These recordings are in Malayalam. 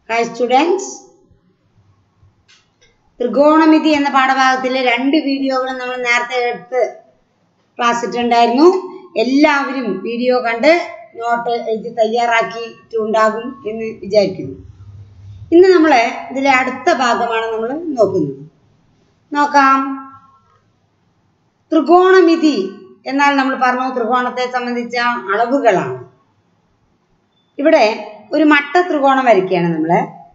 ഹായ് സ്റ്റുഡൻസ് ത്രികോണമിതി എന്ന പാഠഭാഗത്തിലെ രണ്ട് വീഡിയോകളും നമ്മൾ നേരത്തെ എടുത്ത് ക്ലാസ് ഇട്ടുണ്ടായിരുന്നു എല്ലാവരും വീഡിയോ കണ്ട് നോട്ട് എഴുതി തയ്യാറാക്കിയിട്ടുണ്ടാകും എന്ന് വിചാരിക്കുന്നു ഇന്ന് നമ്മൾ ഇതിലെ അടുത്ത ഭാഗമാണ് നമ്മൾ നോക്കുന്നത് നോക്കാം ത്രികോണമിതി എന്നാൽ നമ്മൾ പറഞ്ഞു ത്രികോണത്തെ സംബന്ധിച്ച അളവുകളാണ് ഇവിടെ ഒരു മട്ട ത്രികോണം വരയ്ക്കുകയാണ് നമ്മൾ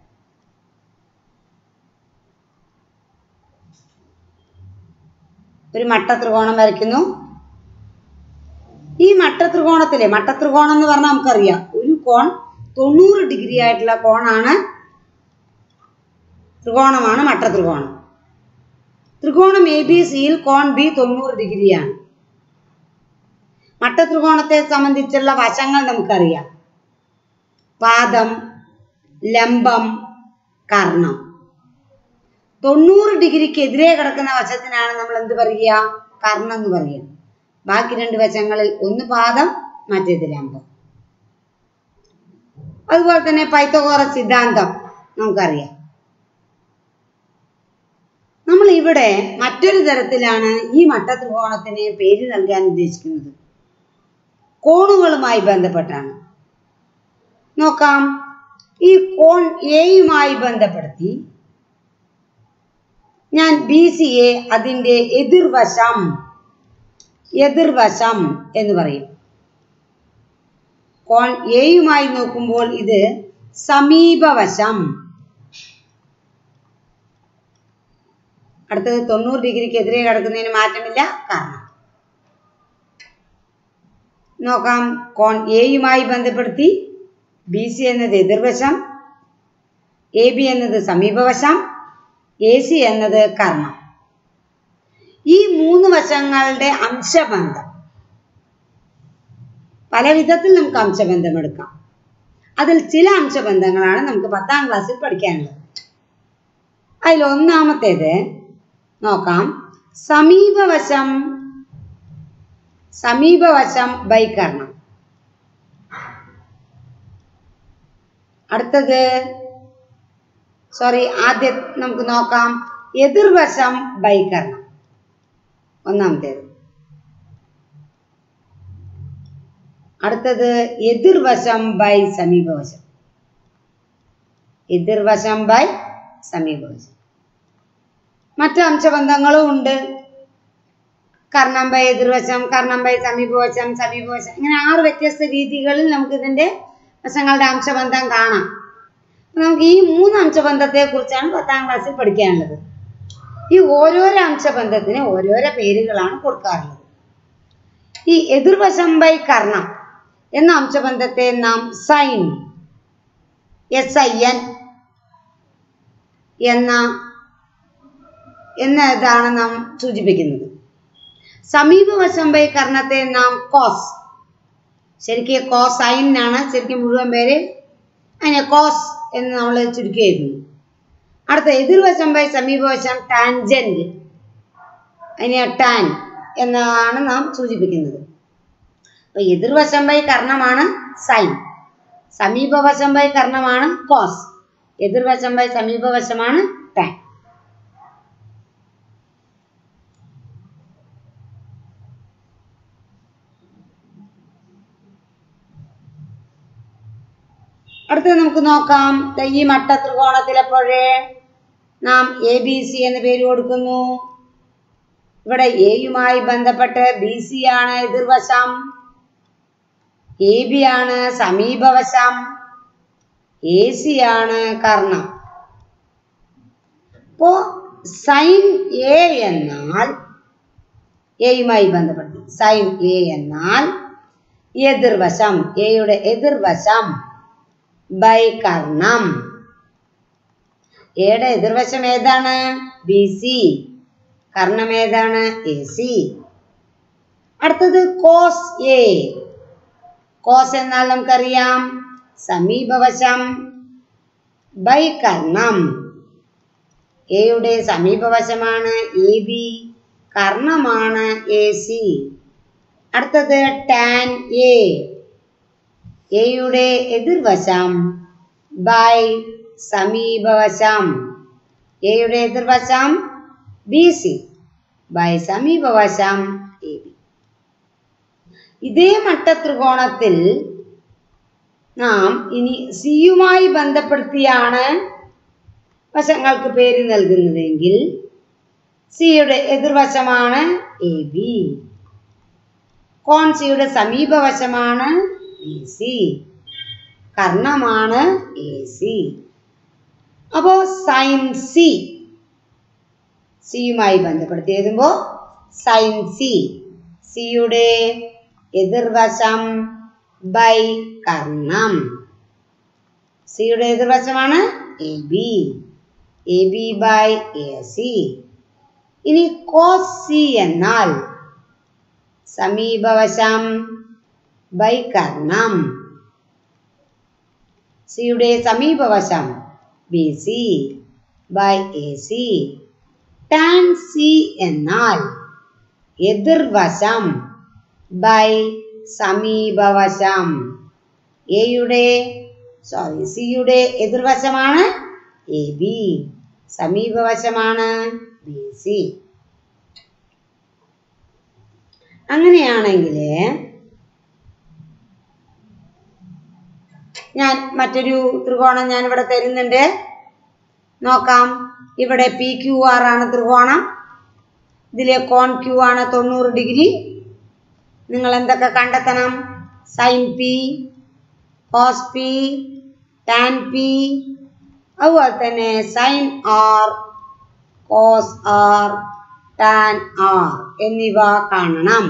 ഒരു മട്ട ത്രികോണം വരയ്ക്കുന്നു ഈ മട്ട ത്രികോണത്തിലെ മട്ട ത്രികോണം എന്ന് പറഞ്ഞാൽ നമുക്കറിയാം ഒരു കോൺ തൊണ്ണൂറ് ഡിഗ്രി ആയിട്ടുള്ള കോണാണ് ത്രികോണമാണ് മട്ട ത്രികോണം ത്രികോണം എ ബി സിയിൽ കോൺ ബി തൊണ്ണൂറ് ഡിഗ്രിയാണ് മട്ട ത്രികോണത്തെ സംബന്ധിച്ചുള്ള വശങ്ങൾ നമുക്കറിയാം പാദം ലംബം കർണം തൊണ്ണൂറ് ഡിഗ്രിക്ക് എതിരെ കിടക്കുന്ന വശത്തിനാണ് നമ്മൾ എന്ത് പറയുക കർണം എന്ന് പറയുക ബാക്കി രണ്ട് വശങ്ങളിൽ ഒന്ന് പാദം മറ്റേത് ലംബം അതുപോലെ തന്നെ പൈത്തഗോറ സിദ്ധാന്തം നമുക്കറിയാം നമ്മൾ ഇവിടെ മറ്റൊരു തരത്തിലാണ് ഈ മട്ട ത്രികോണത്തിന് പേര് നൽകാൻ ഉദ്ദേശിക്കുന്നത് കോണുകളുമായി ബന്ധപ്പെട്ടാണ് നോക്കാം ഈ കോൺ എയുമായി ബന്ധപ്പെടുത്തി ഞാൻ ബി സി എ അതിൻ്റെ എതിർവശം എതിർവശം എന്ന് പറയും കോൺ എയുമായി നോക്കുമ്പോൾ ഇത് സമീപവശം അടുത്തത് തൊണ്ണൂറ് ഡിഗ്രിക്ക് എതിരെ കിടക്കുന്നതിന് മാറ്റമില്ല കാരണം നോക്കാം കോൺ എയുമായി ബന്ധപ്പെടുത്തി ബി സി എന്നത് എതിർവശം എ ബി എന്നത് സമീപവശം എ സി എന്നത് കർണം ഈ മൂന്ന് വശങ്ങളുടെ അംശബന്ധം പല വിധത്തിൽ നമുക്ക് അംശബന്ധം എടുക്കാം അതിൽ ചില അംശബന്ധങ്ങളാണ് നമുക്ക് പത്താം ക്ലാസ്സിൽ പഠിക്കാനുള്ളത് അതിൽ ഒന്നാമത്തേത് നോക്കാം സമീപവശം സമീപവശം ബൈ കർണം അടുത്തത് സോറി ആദ്യം നമുക്ക് നോക്കാം എതിർവശം ബൈ കർണം ഒന്നാമത്തേത് അടുത്തത് എതിർവശം ബൈ സമീപവശം എതിർവശം ബൈ സമീപവശം മറ്റു അംശബന്ധങ്ങളും ഉണ്ട് കർണം ബൈ എതിർവശം കർണം ബൈ സമീപവശം സമീപവശം ഇങ്ങനെ ആറ് വ്യത്യസ്ത രീതികളിൽ നമുക്ക് ഇതിന്റെ വശങ്ങളുടെ അംശബന്ധം കാണാം നമുക്ക് ഈ മൂന്ന് അംശബന്ധത്തെ കുറിച്ചാണ് പത്താം ക്ലാസ്സിൽ പഠിക്കാനുള്ളത് ഈ ഓരോരോ അംശബന്ധത്തിന് ഓരോരോ പേരുകളാണ് കൊടുക്കാറുള്ളത് ഈ എതിർവശം ബൈ കർണം എന്ന അംശബന്ധത്തെ നാം സൈൻ എസ് ഐ എൻ എന്ന എന്നതാണ് നാം സൂചിപ്പിക്കുന്നത് സമീപവശം ബൈ കർണത്തെ നാം കോസ് ശരിക്കും കോസൈൻ ആണ് ശരിക്കും മുഴുവൻ പേര് അതിനെ കോസ് എന്ന് നമ്മൾ ചുരുക്കിയിരുന്നു അടുത്ത എതിർവശം ബൈ സമീപവശം ടാൻജന്റ് അതിനെ ടാൻ എന്നാണ് നാം സൂചിപ്പിക്കുന്നത് അപ്പൊ എതിർവശം ബൈ കർണമാണ് സൈൻ സമീപവശം ബൈ കർണമാണ് കോസ് എതിർവശം ബൈ സമീപവശമാണ് ടാൻ അടുത്തത് നമുക്ക് നോക്കാം ഈ മട്ട ത്രികോണത്തിലെപ്പോഴേ നാം എ ബി സി എന്ന് പേര് കൊടുക്കുന്നു ഇവിടെ എയുമായി ബന്ധപ്പെട്ട് ബി സി ആണ് എതിർവശം എ ബി ആണ് സമീപവശം എ സി ആണ് കർണം അപ്പോ സൈൻ എ എന്നാൽ എയുമായി ബന്ധപ്പെട്ട് സൈൻ എ എന്നാൽ എതിർവശം എയുടെ എതിർവശം ബൈ കർണം എയുടെ എതിർവശം ഏതാണ് ബി സി കർണം ഏതാണ് എ സി അടുത്തത് കോസ് എ കോസ് എന്നാൽ നമുക്കറിയാം സമീപവശം ബൈ കർണം എയുടെ സമീപവശമാണ് എ ബി കർണമാണ് എ സി അടുത്തത് ടാൻ എ എയുടെ എതിർവശം ബൈ സമീപവശം എയുടെ എതിർവശം ബി സി ബൈ സമീപവശം എ ബി ഇതേ മട്ടത്രികോണത്തിൽ നാം ഇനി സിയുമായി ബന്ധപ്പെടുത്തിയാണ് വശങ്ങൾക്ക് പേര് നൽകുന്നതെങ്കിൽ സിയുടെ എതിർവശമാണ് എ ബി കോൺ സിയുടെ സമീപവശമാണ് ബി സി കർണമാണ് എ സി അപ്പോ സൈൻ സി സിയുമായി ബന്ധപ്പെടുത്തി എഴുതുമ്പോ സൈൻ സി സിയുടെ എതിർവശം ബൈ കർണം സിയുടെ എതിർവശമാണ് A B A B by A C ഇനി കോസ് സി എന്നാൽ സമീപവശം ബൈ കർണം സിയുടെ സമീപവശം B C by A C tan C എന്നാൽ എതിർവശം ബൈ സമീപവശം എയുടെ സോറി സിയുടെ എതിർവശമാണ് എ ബി സമീപവശമാണ് ബി സി അങ്ങനെയാണെങ്കിൽ ഞാൻ മറ്റൊരു ത്രികോണം ഞാൻ ഇവിടെ തരുന്നുണ്ട് നോക്കാം ഇവിടെ പി ക്യു ആർ ആണ് ത്രികോണം ഇതിലെ കോൺ ക്യു ആണ് തൊണ്ണൂറ് ഡിഗ്രി നിങ്ങൾ എന്തൊക്കെ കണ്ടെത്തണം sine P cos P tan P അതുപോലെ തന്നെ sine R cos R tan R എന്നിവ കാണണം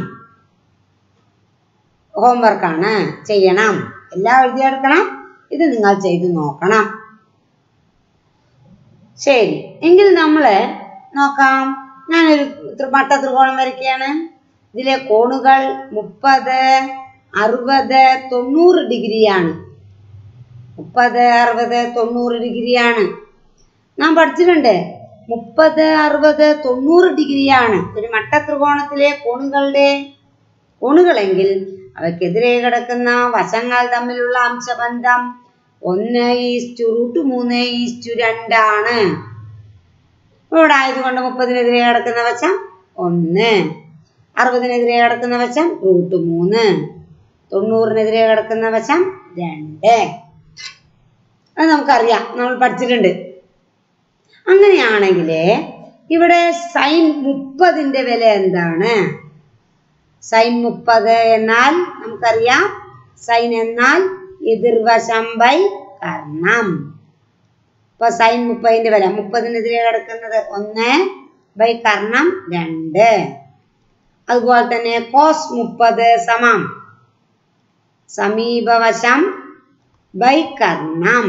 ഹോംവർക്കാണ് ചെയ്യണം എല്ലാം എഴുതിയെടുക്കണം ഇത് നിങ്ങൾ ചെയ്തു നോക്കണം ശരി എങ്കിൽ നമ്മൾ നോക്കാം ഞാനൊരു ത്രി- മട്ട ത്രികോണം വരയ്ക്കുകയാണ് ഇതിലെ കോണുകൾ മുപ്പത് അറുപത് തൊണ്ണൂറ് ഡിഗ്രിയാണ് മുപ്പത് അറുപത് തൊണ്ണൂറ് ഡിഗ്രിയാണ് നാം പഠിച്ചിട്ടുണ്ട് മുപ്പത് അറുപത് തൊണ്ണൂറ് ഡിഗ്രിയാണ് ഒരു മട്ട ത്രികോണത്തിലെ കോണുകളുടെ കോണുകളെങ്കിൽ അവയ്ക്കെതിരെ കിടക്കുന്ന വശങ്ങൾ തമ്മിലുള്ള അംശബന്ധം ഒന്ന് ഈസ്റ്റു റൂട്ട് മൂന്ന് ഈസ്റ്റു രണ്ടാണ് ഇവിടെ ആയതുകൊണ്ട് മുപ്പതിനെതിരെ കിടക്കുന്ന വശം ഒന്ന് അറുപതിനെതിരെ കിടക്കുന്ന വശം റൂട്ട് മൂന്ന് തൊണ്ണൂറിനെതിരെ കിടക്കുന്ന വശം രണ്ട് അത് നമുക്കറിയാം നമ്മൾ പഠിച്ചിട്ടുണ്ട് അങ്ങനെയാണെങ്കിൽ ഇവിടെ സൈൻ മുപ്പതിന്റെ വില എന്താണ് സൈൻ മുപ്പത് എന്നാൽ നമുക്കറിയാം സൈൻ എന്നാൽ എതിർവശം ബൈ കർണം ഇപ്പൊ സൈൻ മുപ്പതിന്റെ വില മുപ്പതിനെതിരെ കിടക്കുന്നത് ഒന്ന് ബൈ കർണം രണ്ട് അതുപോലെ തന്നെ കോസ് മുപ്പത് സമം സമീപവശം ബൈ കർണം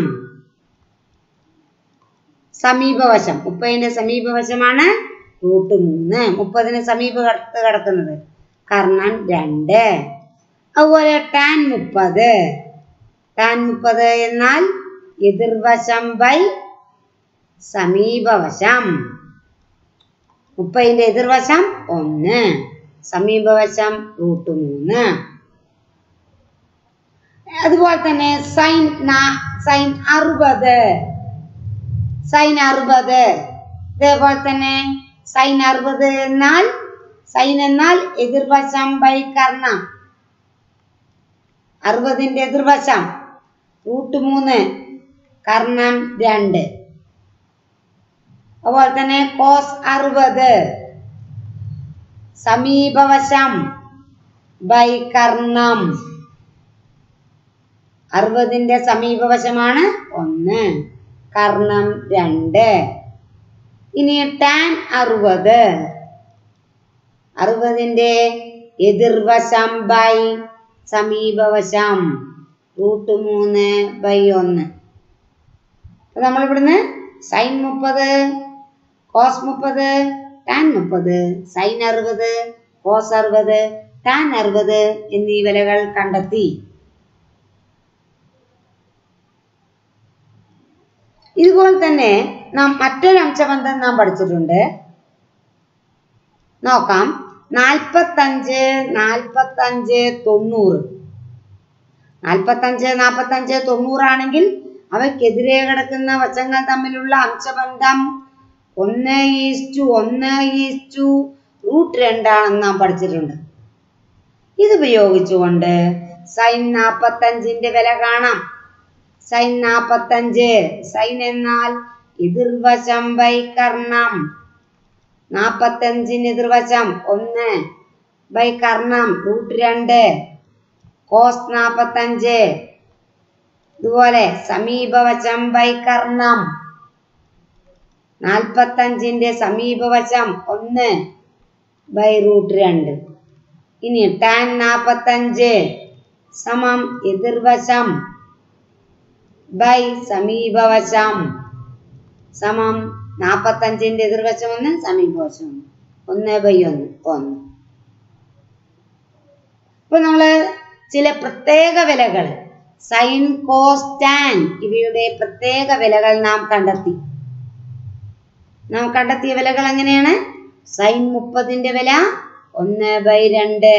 സമീപവശം മുപ്പതിന്റെ സമീപവശമാണ് റൂട്ട് മൂന്ന് മുപ്പതിന് സമീപത്ത് കിടക്കുന്നത് കർണം രണ്ട് അതുപോലെ ടാൻ മുപ്പത് ടാൻ മുപ്പത് എന്നാൽ എതിർവശം ബൈ സമീപവശം മുപ്പതിന്റെ എതിർവശം ഒന്ന് സമീപവശം റൂട്ട് മൂന്ന് അതുപോലെ തന്നെ സൈൻ നാ- സൈൻ അറുപത് സൈൻ അറുപത് ഇതേപോലെ തന്നെ സൈൻ അറുപത് എന്നാൽ സൈൻ എന്നാൽ എതിർവശം ബൈ കർണം അറുപതിന്റെ എതിർവശം റൂട്ട് മൂന്ന് കർണം രണ്ട് അതുപോലെ തന്നെ കോസ് അറുപത് സമീപവശം ബൈ കർണം അറുപതിന്റെ സമീപവശമാണ് ഒന്ന് കർണം രണ്ട് ഇനി ടാൻ അറുപത് അറുപതിന്റെ എതിർവശം ബൈ സമീപവശം റൂട്ട് മൂന്ന് ബൈ ഒന്ന് അപ്പൊ നമ്മൾ ഇവിടുന്ന് സൈൻ മുപ്പത് കോസ് മുപ്പത് ടാൻ മുപ്പത് സൈൻ അറുപത് കോസ് അറുപത് ടാൻ അറുപത് എന്നീ വിലകൾ കണ്ടെത്തി ഇതുപോലെ തന്നെ നാം മറ്റൊരു അംശബന്ധം നാം പഠിച്ചിട്ടുണ്ട് നോക്കാം നാൽപ്പത്തഞ്ച് നാൽപ്പത്തഞ്ച് തൊണ്ണൂറ് നാൽപ്പത്തഞ്ച് നാൽപ്പത്തഞ്ച് തൊണ്ണൂറാണെങ്കിൽ അവയ്ക്കെതിരെ കിടക്കുന്ന വശങ്ങൾ തമ്മിലുള്ള അംശബന്ധം ഒന്ന് ഈസ്റ്റു ഒന്ന് ഈസ്റ്റു റൂട്ട് രണ്ടാണെന്ന് നാം പഠിച്ചിട്ടുണ്ട് ഇത് ഉപയോഗിച്ചുകൊണ്ട് സൈൻ നാപ്പത്തഞ്ചിന്റെ വില കാണാം സൈൻ നാപ്പത്തഞ്ച് സൈൻ എന്നാൽ എതിർവശം ബൈ കർണം നാപ്പത്തഞ്ചിന് എതിർവശം ഒന്ന് ബൈ കർണം റൂട്ട് രണ്ട് കോസ് നാപ്പത്തഞ്ച് ഇതുപോലെ സമീപവശം ബൈ കർണം നാൽപ്പത്തഞ്ചിന്റെ സമീപവശം ഒന്ന് ബൈ റൂട്ട് രണ്ട് ഇനി ടാൻ നാപ്പത്തഞ്ച് സമം എതിർവശം ബൈ സമീപവശം സമം നാപ്പത്തഞ്ചിന്റെ എതിർവശം ഒന്ന് സമീപവശം ഒന്ന് ഒന്ന് ബൈ ഒന്ന് ഒന്ന് ഇപ്പൊ നമ്മള് ചില പ്രത്യേക വിലകൾ സൈൻ കോസ് ടാൻ ഇവയുടെ പ്രത്യേക വിലകൾ നാം കണ്ടെത്തി നാം കണ്ടെത്തിയ വിലകൾ എങ്ങനെയാണ് സൈൻ മുപ്പതിന്റെ വില ഒന്ന് ബൈ രണ്ട്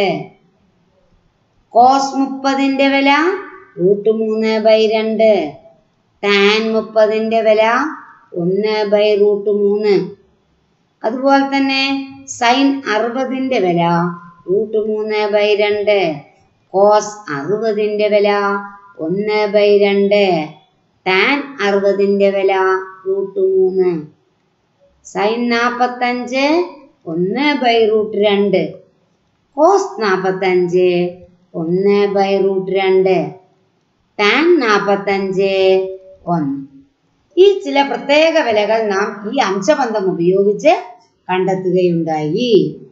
കോസ് മുപ്പതിന്റെ വില റൂട്ട് മൂന്ന് ബൈ രണ്ട് ടാൻ മുപ്പതിന്റെ വില ഒന്ന് ബൈ റൂട്ട് മൂന്ന് അതുപോലെ തന്നെ സൈൻ അറുപതിന്റെ വില റൂട്ട് മൂന്ന് ബൈ രണ്ട് കോസ് അറുപതിന്റെ വില ഒന്ന് ബൈ രണ്ട് ടാൻ അറുപതിന്റെ വില റൂട്ട് മൂന്ന് സൈൻ നാപ്പത്തഞ്ച് ഒന്ന് ബൈ റൂട്ട് രണ്ട് കോസ് നാപ്പത്തഞ്ച് ഒന്ന് ബൈ റൂട്ട് രണ്ട് ടാൻ നാപ്പത്തഞ്ച് ഒന്ന് ഈ ചില പ്രത്യേക വിലകൾ നാം ഈ അംശബന്ധം ഉപയോഗിച്ച് കണ്ടെത്തുകയുണ്ടായി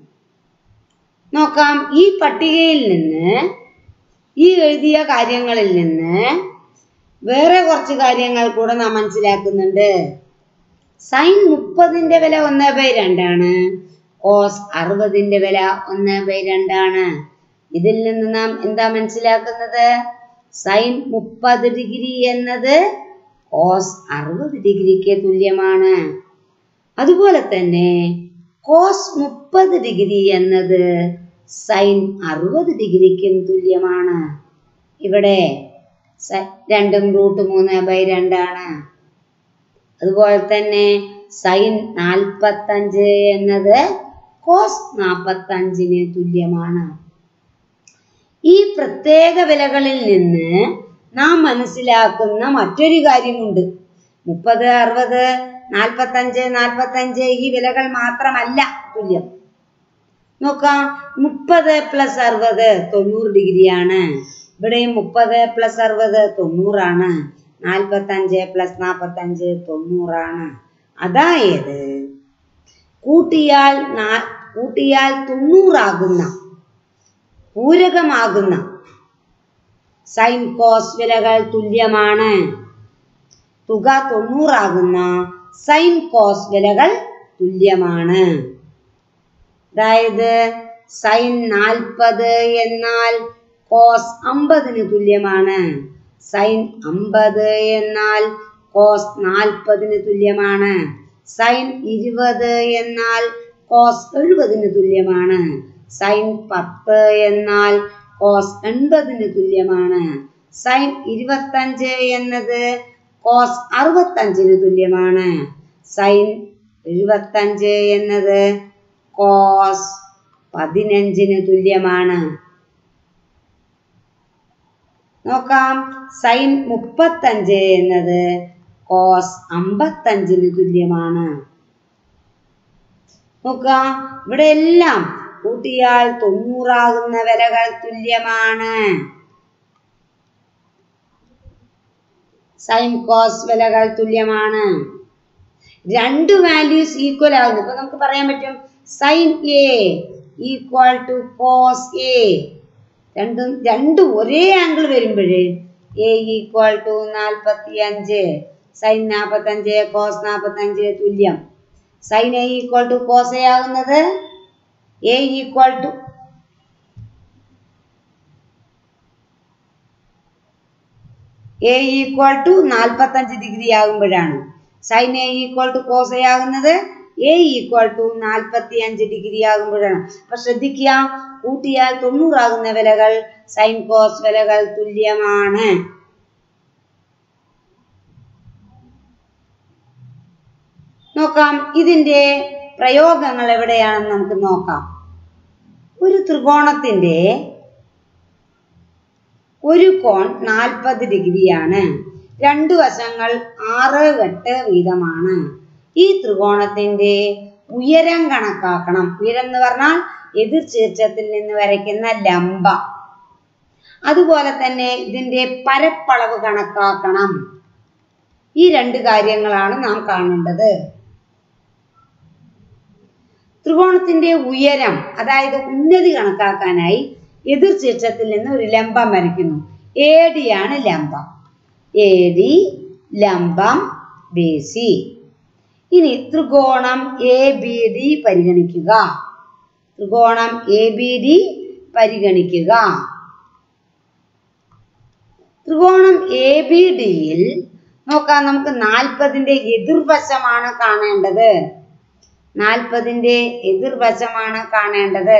നോക്കാം ഈ പട്ടികയിൽ നിന്ന് ഈ എഴുതിയ കാര്യങ്ങളിൽ നിന്ന് വേറെ കുറച്ച് കാര്യങ്ങൾ കൂടെ നാം മനസ്സിലാക്കുന്നുണ്ട് സൈൻ മുപ്പതിന്റെ വില ഒന്ന് ബൈ രണ്ടാണ് കോസ് അറുപതിന്റെ വില ഒന്ന് ബൈ രണ്ടാണ് ഇതിൽ നിന്ന് നാം എന്താ മനസ്സിലാക്കുന്നത് സൈൻ മുപ്പത് ഡിഗ്രി എന്നത് കോസ് അറുപത് ഡിഗ്രിക്ക് തുല്യമാണ് അതുപോലെ തന്നെ കോസ് മുപ്പത് ഡിഗ്രി എന്നത് സൈൻ അറുപത് ഡിഗ്രിക്കും തുല്യമാണ് ഇവിടെ സ- രണ്ടും റൂട്ട് മൂന്ന് ബൈ രണ്ടാണ് അതുപോലെ തന്നെ സൈൻ നാൽപ്പത്തഞ്ച് എന്നത് കോസ് നാൽപ്പത്തഞ്ചിന് തുല്യമാണ് ഈ പ്രത്യേക വിലകളിൽ നിന്ന് നാം മനസ്സിലാക്കുന്ന മറ്റൊരു കാര്യമുണ്ട് മുപ്പത് അറുപത് നാൽപ്പത്തഞ്ച് നാൽപ്പത്തഞ്ച് ഈ വിലകൾ മാത്രമല്ല തുല്യം നോക്കാം മുപ്പത് പ്ലസ് അറുപത് തൊണ്ണൂറ് ഡിഗ്രിയാണ് ഇവിടെയും മുപ്പത് പ്ലസ് അറുപത് തൊണ്ണൂറാണ് നാൽപ്പത്തഞ്ച് പ്ലസ് നാൽപ്പത്തഞ്ച് തൊണ്ണൂറാണ് അതായത് കൂട്ടിയാൽ നാ- കൂട്ടിയാൽ തൊണ്ണൂറാകുന്ന പൂരകമാകുന്ന സൈൻ കോസ് വിലകൾ തുല്യമാണ് തുക തൊണ്ണൂറാകുന്ന സൈൻ കോസ് വിലകൾ തുല്യമാണ് അതായത് സൈൻ നാൽപ്പത് എന്നാൽ കോസ് അമ്പതിന് തുല്യമാണ് സൈൻ അമ്പത് എന്നാൽ കോസ് നാൽപ്പതിന് തുല്യമാണ് സൈൻ ഇരുപത് എന്നാൽ കോസ് എഴുപതിന് തുല്യമാണ് സൈൻ പത്ത് എന്നാൽ കോസ് എൺപതിന് തുല്യമാണ് സൈൻ ഇരുപത്തഞ്ച് എന്നത് കോസ് അറുപത്തഞ്ചിന് തുല്യമാണ് സൈൻ എഴുപത്തഞ്ച് എന്നത് കോസ് പതിനഞ്ചിന് തുല്യമാണ് നോക്കാം സൈൻ മുപ്പത്തഞ്ച് എന്നത് കോസ് അമ്പത്തഞ്ചിന് തുല്യമാണ് നോക്കാം ഇവിടെ എല്ലാം കൂട്ടിയാൽ തൊണ്ണൂറാകുന്ന വിലകൾ തുല്യമാണ് സൈൻ കോസ് വിലകൾ തുല്യമാണ് രണ്ട് വാല്യൂസ് ഈക്വൽ ആകുന്നു ഇപ്പൊ നമുക്ക് പറയാൻ പറ്റും sine A equal to cos A രണ്ടും രണ്ടും ഒരേ ആംഗിൾ വരുമ്പോഴേ എ ഈക്വൽ ടു നാൽപ്പത്തി അഞ്ച് സൈൻ നാൽപ്പത്തഞ്ച് കോസ് നാൽപ്പത്തഞ്ച് തുല്യം sine A equal to cos A ആകുന്നത് A equal to A equal to നാൽപ്പത്തഞ്ച് ഡിഗ്രി ആകുമ്പോഴാണ് sine A equal to cos A ആകുന്നത് എ ഈക്വൽ ടു നാൽപ്പത്തി അഞ്ച് ഡിഗ്രി ആകുമ്പോഴാണ് അപ്പൊ ശ്രദ്ധിക്കുക കൂട്ടിയാൽ തൊണ്ണൂറാകുന്ന വിലകൾ സൈൻ കോസ് വിലകൾ തുല്യമാണ് നോക്കാം ഇതിന്റെ പ്രയോഗങ്ങൾ എവിടെയാണെന്ന് നമുക്ക് നോക്കാം ഒരു ത്രികോണത്തിന്റെ ഒരു കോൺ നാൽപ്പത് ഡിഗ്രിയാണ് രണ്ടു വശങ്ങൾ ആറ് എട്ട് വീതമാണ് ഈ ത്രികോണത്തിന്റെ ഉയരം കണക്കാക്കണം ഉയരം എന്ന് പറഞ്ഞാൽ എതിർ ശീർഷത്തിൽ നിന്ന് വരയ്ക്കുന്ന ലംബം അതുപോലെ തന്നെ ഇതിന്റെ പരപ്പളവ് കണക്കാക്കണം ഈ രണ്ട് കാര്യങ്ങളാണ് നാം കാണേണ്ടത് ത്രികോണത്തിന്റെ ഉയരം അതായത് ഉന്നതി കണക്കാക്കാനായി എതിർ ശീർഷത്തിൽ നിന്ന് ഒരു ലംബം വരയ്ക്കുന്നു എ ഡി ആണ് ലംബം എ ഡി ലംബം ബി സി ഇനി ത്രികോണം എ ബി ഡി പരിഗണിക്കുക ത്രികോണം എ ബി ഡി പരിഗണിക്കുക ത്രികോണം എ ബി ഡിയിൽ നോക്കാം നമുക്ക് നാൽപ്പതിന്റെ എതിർവശമാണ് കാണേണ്ടത് നാൽപ്പതിന്റെ എതിർവശമാണ് കാണേണ്ടത്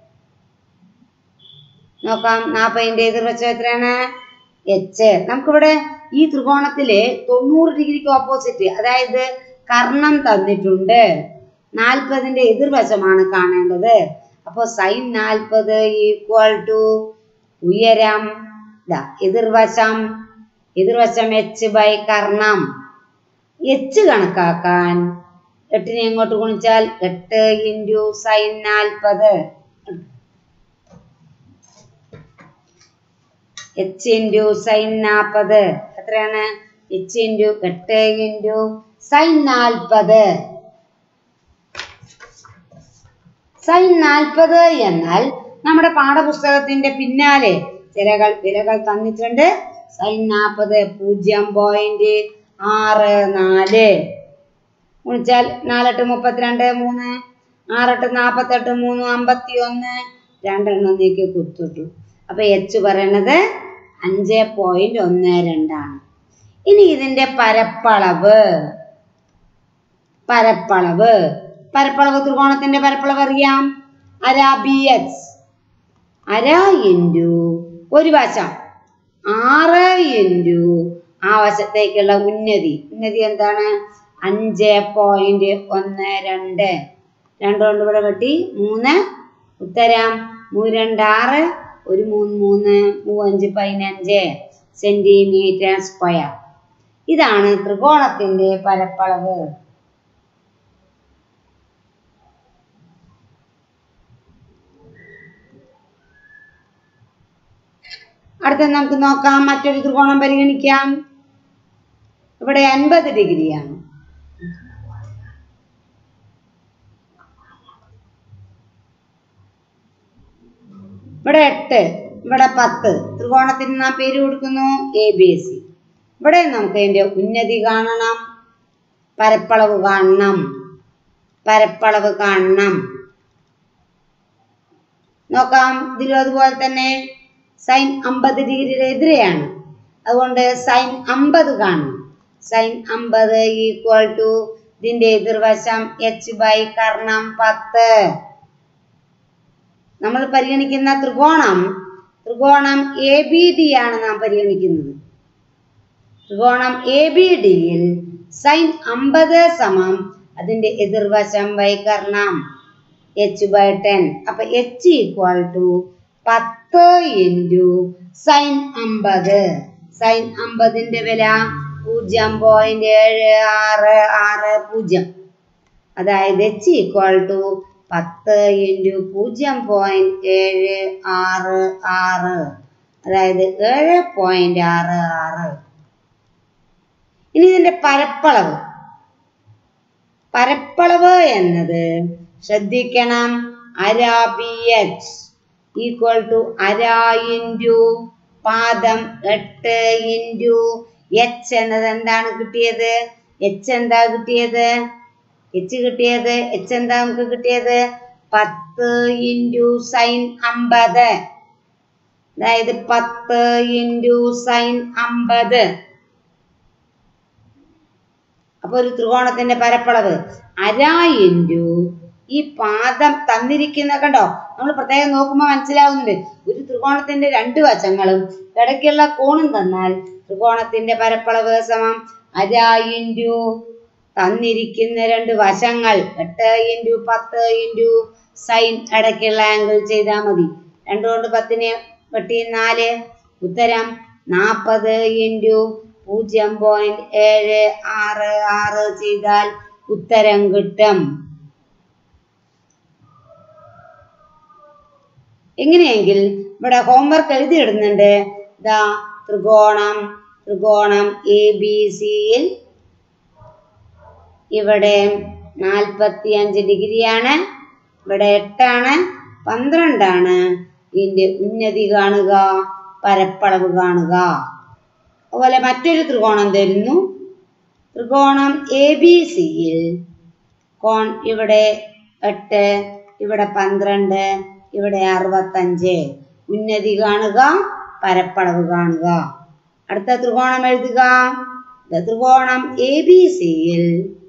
നോക്കാം നാൽപ്പതിന്റെ എതിർവശം എത്രയാണ് എച്ച് നമുക്കിവിടെ ഈ ത്രികോണത്തില് തൊണ്ണൂറ് ഡിഗ്രിക്ക് ഓപ്പോസിറ്റ് അതായത് കർണം തന്നിട്ടുണ്ട് നാൽപ്പതിന്റെ എതിർവശമാണ് കാണേണ്ടത് അപ്പോൾ സൈൻ നാൽപ്പത് ഈക്വൽ ടു ഉയരം ഇതാ എതിർവശം എതിർവശം എച്ച് ബൈ കർണം എച്ച് കണക്കാക്കാൻ എട്ടിനെ എങ്ങോട്ട് ഗുണിച്ചാൽ എട്ട് ഇൻറ്റു സൈൻ നാൽപ്പത് എച്ച് ഇൻറ്റു സൈൻ നാൽപ്പത് എത്രയാണ് എച്ച് ഇൻറ്റു എട്ട് ഇൻറ്റു സൈൻ നാൽപ്പത് സൈൻ നാൽപ്പത് എന്നാൽ നമ്മുടെ പാഠപുസ്തകത്തിന്റെ പിന്നാലെ ചിലകൾ വിലകൾ തന്നിട്ടുണ്ട് സൈൻ നാൽപ്പത് പൂജ്യം പോയിന്റ് ആറ് നാല് ഗുണിച്ചാൽ നാലെട്ട് മുപ്പത്തിരണ്ട് മൂന്ന് ആറെട്ട് നാൽപ്പത്തെട്ട് മൂന്ന് അമ്പത്തി ഒന്ന് രണ്ടെണ്ണം നീക്കി കുത്തിട്ടു അപ്പൊ എച്ച് പറയണത് അഞ്ച് പോയിന്റ് ഒന്ന് രണ്ടാണ് ഇനി ഇതിന്റെ പരപ്പളവ് പരപ്പളവ് പരപ്പളവ് ത്രികോണത്തിന്റെ പരപ്പളവ് അറിയാം അര ബി എക്സ് അര ഇൻറ്റു ഒരു വശം ആറ് ഇൻറ്റു ആ വശത്തേക്കുള്ള ഉന്നതി ഉന്നതി എന്താണ് അഞ്ച് പോയിന്റ് ഒന്ന് രണ്ട് രണ്ട് കൊണ്ട് ഇവിടെ വെട്ടി മൂന്ന് ഉത്തരം മൂന്ന് രണ്ട് ആറ് ഒരു മൂന്ന് മൂന്ന് മൂവഞ്ച് പതിനഞ്ച് സെന്റിമീറ്റർ സ്ക്വയർ ഇതാണ് ത്രികോണത്തിന്റെ പരപ്പളവ് അടുത്ത നമുക്ക് നോക്കാം മറ്റൊരു ത്രികോണം പരിഗണിക്കാം ഇവിടെ അൻപത് ഡിഗ്രിയാണ് ഇവിടെ എട്ട് ഇവിടെ പത്ത് ത്രികോണത്തിന് നാം പേര് കൊടുക്കുന്നു എ ബി സി ഇവിടെ നമുക്ക് അതിന്റെ ഉന്നതി കാണണം പരപ്പളവ് കാണണം പരപ്പളവ് കാണണം നോക്കാം ഇതിലും അതുപോലെ തന്നെ സൈൻ അമ്പത് ഡിഗ്രിയുടെ എതിരെയാണ് അതുകൊണ്ട് സൈൻ അമ്പത് കാണണം സൈൻ അമ്പത് ഈക്വൽ ടു ഇതിന്റെ എതിർവശം എച്ച് ബൈ കർണം പത്ത് നമ്മൾ പരിഗണിക്കുന്ന ത്രികോണം ത്രികോണം എ ബി ഡി ആണ് നാം പരിഗണിക്കുന്നത് ത്രികോണം എ ബി ഡിയിൽ സൈൻ അമ്പത് സമം അതിന്റെ എതിർവശം ബൈ കർണം എച്ച് ബൈ ടെൻ അപ്പൊ എച്ച് ഈക്വൽ ടു പത്ത് ഇൻറ്റു സൈൻ അമ്പത് സൈൻ അമ്പതിന്റെ വില പൂജ്യം പോയിന്റ് ഏഴ് ആറ് ആറ് പൂജ്യം അതായത് എച്ച് ഈക്വൽ ടു പത്ത് ഇൻറ്റു പൂജ്യം പോയിന്റ് ഏഴ് ആറ് ആറ് അതായത് ഏഴ് പോയിന്റ് ആറ് ആറ് ഇനി ഇതിന്റെ പരപ്പളവ് പരപ്പളവ് എന്നത് ശ്രദ്ധിക്കണം അര ബി എച്ച് ഈക്വൽ ടു അര ഇൻറ്റു പാദം എട്ട് ഇൻറ്റു എച്ച് എന്നത് എന്താണ് കിട്ടിയത് എച്ച് എന്താ കിട്ടിയത് എച്ച് കിട്ടിയത് എച്ച് എന്താ നമുക്ക് കിട്ടിയത് പത്ത് ഇൻറ്റു സൈൻ അമ്പത് അതായത് പത്ത് ഇൻറ്റു സൈൻ അമ്പത് അപ്പൊ ഒരു ത്രികോണത്തിന്റെ പരപ്പളവ് അര ഇൻറ്റു ഈ പാദം തന്നിരിക്കുന്ന കണ്ടോ നമ്മൾ പ്രത്യേകം നോക്കുമ്പോൾ മനസ്സിലാവുന്നുണ്ട് ഒരു ത്രികോണത്തിന്റെ രണ്ട് വശങ്ങളും ഇടയ്ക്കുള്ള കോണും തന്നാൽ ത്രികോണത്തിന്റെ പരപ്പളവ് സമം അര ഇൻറ്റു തന്നിരിക്കുന്ന രണ്ട് വശങ്ങൾ എട്ട് ഇൻറ്റു പത്ത് ഇൻറ്റു സൈൻ ഇടയ്ക്കുള്ള ആംഗിൾ ചെയ്താൽ മതി രണ്ട് കൊണ്ട് പത്തിനെ വെട്ടി നാല് ഉത്തരം നാൽപ്പത് ഇൻറ്റു പൂജ്യം പോയിന്റ് ഏഴ് ആറ് ആറ് ചെയ്താൽ ഉത്തരം കിട്ടും എങ്ങനെയെങ്കിൽ ഇവിടെ ഹോംവർക്ക് എഴുതിയിടുന്നുണ്ട് ദാ ത്രികോണം ത്രികോണം എ ബി സിയിൽ ഇവിടെ നാൽപ്പത്തി അഞ്ച് ഡിഗ്രിയാണ് ഇവിടെ എട്ടാണ് പന്ത്രണ്ടാണ് ഇതിന്റെ ഉന്നതി കാണുക പരപ്പളവ് കാണുക അതുപോലെ മറ്റൊരു ത്രികോണം തരുന്നു ത്രികോണം എ ബി സിയിൽ കോൺ ഇവിടെ എട്ട് ഇവിടെ പന്ത്രണ്ട് ഇവിടെ അറുപത്തഞ്ച് ഉന്നതി കാണുക പരപ്പളവ് കാണുക അടുത്ത ത്രികോണം എഴുതുക ഇത് ത്രികോണം എ ബി സിയിൽ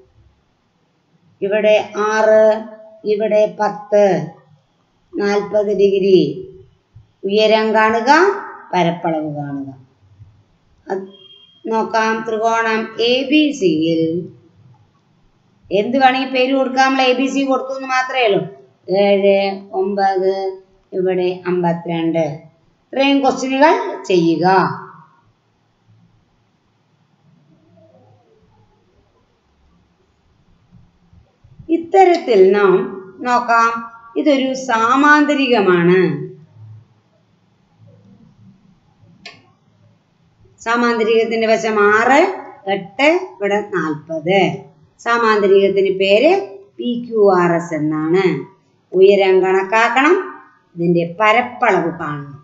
ഇവിടെ ആറ് ഇവിടെ പത്ത് നാൽപ്പത് ഡിഗ്രി ഉയരം കാണുക പരപ്പളവ് കാണുക അത് നോക്കാം ത്രികോണം എ ബി സിയിൽ എന്ത് വേണമെങ്കിൽ പേര് കൊടുക്കാം നമ്മൾ എ ബി സി കൊടുത്തു എന്ന് മാത്രമേ ഉള്ളൂ ഏഴ് ഒമ്പത് ഇവിടെ അമ്പത്തിരണ്ട് ഇത്രയും ക്വസ്റ്റ്യനുകൾ ചെയ്യുക ഇത്തരത്തിൽ നാം നോക്കാം ഇതൊരു സാമാന്തരികമാണ് സാമാന്തരികത്തിന്റെ വശം ആറ് എട്ട് ഇവിടെ നാൽപ്പത് സാമാന്തരികത്തിന് പേര് പി ക്യു ആർ എസ് എന്നാണ് ഉയരം കണക്കാക്കണം ഇതിന്റെ പരപ്പളവ് കാണണം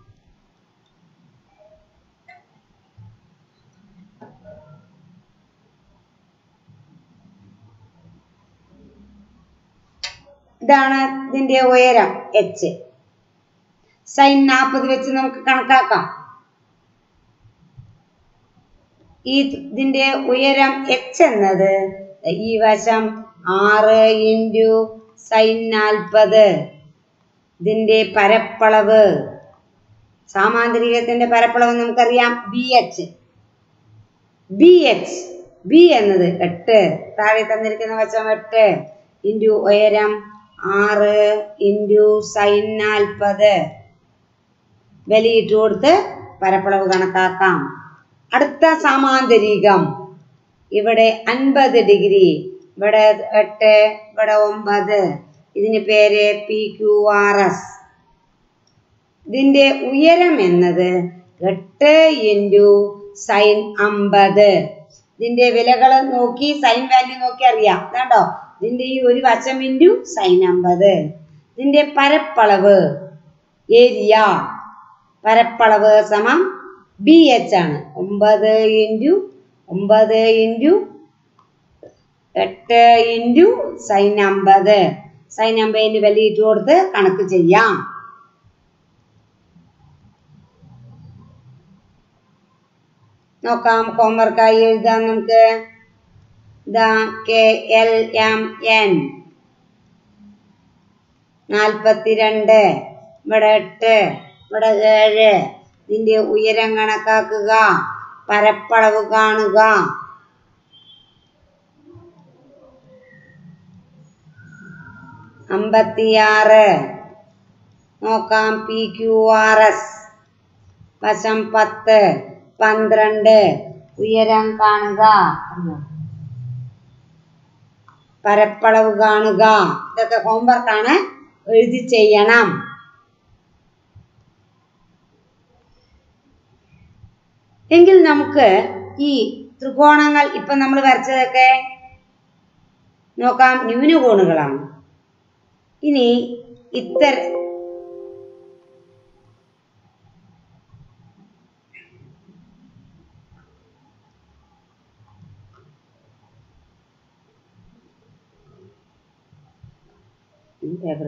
ഇതാണ് ഇതിന്റെ ഉയരം എച്ച് സൈൻ നാൽപ്പത് വെച്ച് നമുക്ക് കണക്കാക്കാം ഈ ഇതിന്റെ ഉയരം എച്ച് എന്നത് ഈ വശം ആറ് ഇൻറ്റു സൈൻ നാൽപ്പത് ഇതിന്റെ പരപ്പളവ് സാമാന്തരികത്തിന്റെ പരപ്പളവ് നമുക്കറിയാം B H B H B എന്നത് എട്ട് താഴെ തന്നിരിക്കുന്ന വശം എട്ട് ഇൻറ്റു ഉയരം ആറ് ഇൻറ്റു സൈൻ നാൽപ്പത് വിലയിട്ട് കൊടുത്ത് പരപ്പളവ് കണക്കാക്കാം അടുത്ത സമാന്തരികം ഇവിടെ അൻപത് ഡിഗ്രി ഇവിടെ എട്ട് ഇവിടെ ഒമ്പത് ഇതിന് പേര് പി ക്യു ആർ എസ് ഇതിന്റെ ഉയരം എന്നത് എട്ട് ഇൻറ്റു സൈൻ അമ്പത് ഇതിന്റെ വിലകൾ നോക്കി സൈൻ വാല്യൂ നോക്കി അറിയാം കണ്ടോ ഇതിന്റെ ഈ ഒരു വശം ഇൻറ്റു സൈൻ അമ്പത് ഇതിന്റെ പരപ്പളവ് ഏരിയ പരപ്പളവ് സമം ബി എച്ച് ആണ് ഒമ്പത് ഇൻറ്റു ഒമ്പത് ഇൻറ്റു എട്ട് ഇൻറ്റു സൈൻ അമ്പത് സൈൻ അമ്പതിന് വില ഇട്ട് കൊടുത്ത് കണക്ക് ചെയ്യാം നോക്കാം ഹോംവർക്കായി എഴുതാം നമുക്ക് ഇതാ കെ എൽ എം എൻ നാൽപ്പത്തിരണ്ട് ഇവിടെ എട്ട് ഇവിടെ ഏഴ് ഇതിന്റെ ഉയരം കണക്കാക്കുക പരപ്പളവ് കാണുക അമ്പത്തിയാറ് നോക്കാം പി ക്യു ആർ എസ് വശം പത്ത് പന്ത്രണ്ട് ഉയരം കാണുക പരപ്പളവ് കാണുക ഇതൊക്കെ ഹോംവർക്കാണ് എഴുതി ചെയ്യണം എങ്കിൽ നമുക്ക് ഈ ത്രികോണങ്ങൾ ഇപ്പൊ നമ്മൾ വരച്ചതൊക്കെ നോക്കാം ന്യൂനകോണുകളാണ് ഇനി ഇത്തര പേപ്പർ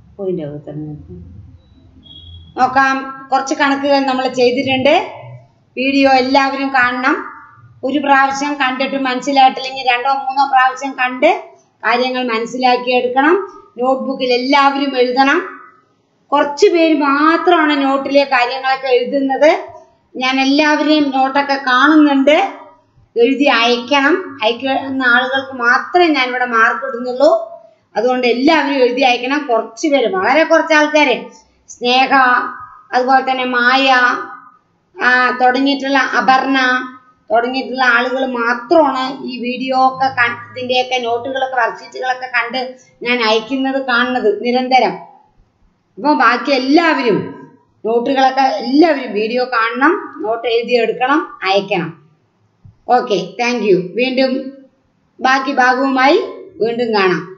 പോയിന്റ് ഉത്തരം നോക്കാം കുറച്ച് കണക്കുകൾ നമ്മൾ ചെയ്തിട്ടുണ്ട് വീഡിയോ എല്ലാവരും കാണണം ഒരു പ്രാവശ്യം കണ്ടിട്ട് മനസ്സിലായിട്ടില്ലെങ്കിൽ രണ്ടോ മൂന്നോ പ്രാവശ്യം കണ്ട് കാര്യങ്ങൾ മനസ്സിലാക്കിയെടുക്കണം നോട്ട്ബുക്കിൽ എല്ലാവരും എഴുതണം കുറച്ച് പേര് മാത്രമാണ് നോട്ടിലെ കാര്യങ്ങളൊക്കെ എഴുതുന്നത് ഞാൻ എല്ലാവരെയും നോട്ടൊക്കെ കാണുന്നുണ്ട് എഴുതി അയക്കണം അയക്കുന്ന ആളുകൾക്ക് മാത്രമേ ഞാൻ ഇവിടെ മാർക്ക് ഇടുന്നുള്ളൂ അതുകൊണ്ട് എല്ലാവരും എഴുതി അയക്കണം കുറച്ച് പേര് വളരെ കുറച്ച് ആൾക്കാര് സ്നേഹ അതുപോലെ തന്നെ മായ ആ, തുടങ്ങിയിട്ടുള്ള അപർണ തുടങ്ങിയിട്ടുള്ള ആളുകൾ മാത്രമാണ് ഈ വീഡിയോ ഒക്കെ കണ്ട് ഇതിൻ്റെയൊക്കെ നോട്ടുകളൊക്കെ വർക്ക്ഷീറ്റുകളൊക്കെ കണ്ട് ഞാൻ അയക്കുന്നത് കാണുന്നത് നിരന്തരം അപ്പോൾ ബാക്കി എല്ലാവരും നോട്ടുകളൊക്കെ എല്ലാവരും വീഡിയോ കാണണം നോട്ട് എഴുതി എടുക്കണം അയക്കണം ഓക്കെ താങ്ക് യു വീണ്ടും ബാക്കി ഭാഗവുമായി വീണ്ടും കാണാം